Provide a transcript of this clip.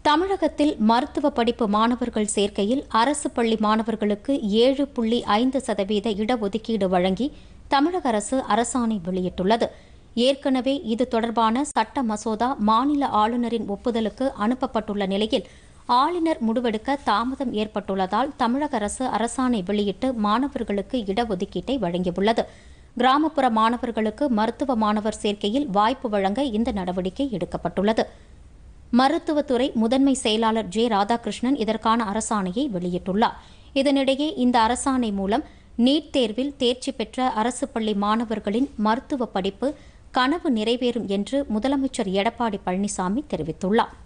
தமிழகத்தில் மருத்துவ படிப்பு மாணவர்கள் சேர்க்கையில் அரசு பள்ளி மாணவர்களுக்கு ஏழு புள்ளி ஐந்து சதவீத இடஒதுக்கீடு வழங்கி தமிழக அரசு அரசாணை வெளியிட்டுள்ளது ஏற்கனவே இது தொடர்பான சட்ட மசோதா மாநில ஆளுநரின் ஒப்புதலுக்கு அனுப்பப்பட்டுள்ள நிலையில் ஆளுநர் முடிவெடுக்க தாமதம் ஏற்பட்டுள்ளதால் தமிழக அரசு அரசாணை வெளியிட்டு மாணவர்களுக்கு இடஒதுக்கீட்டை வழங்கியுள்ளது கிராமப்புற மாணவர்களுக்கு மருத்துவ மாணவர் சேர்க்கையில் வாய்ப்பு வழங்க இந்த நடவடிக்கை எடுக்கப்பட்டுள்ளது மருத்துவத்துறை முதன்மை செயலாளர் ஜே ராதாகிருஷ்ணன் இதற்கான அரசாணையை வெளியிட்டுள்ளார் இதனிடையே இந்த அரசாணை மூலம் நீட் தேர்வில் தேர்ச்சி பெற்ற அரசு பள்ளி மாணவர்களின் மருத்துவ படிப்பு கனவு நிறைவேறும் என்று முதலமைச்சர் எடப்பாடி பழனிசாமி தெரிவித்துள்ளார்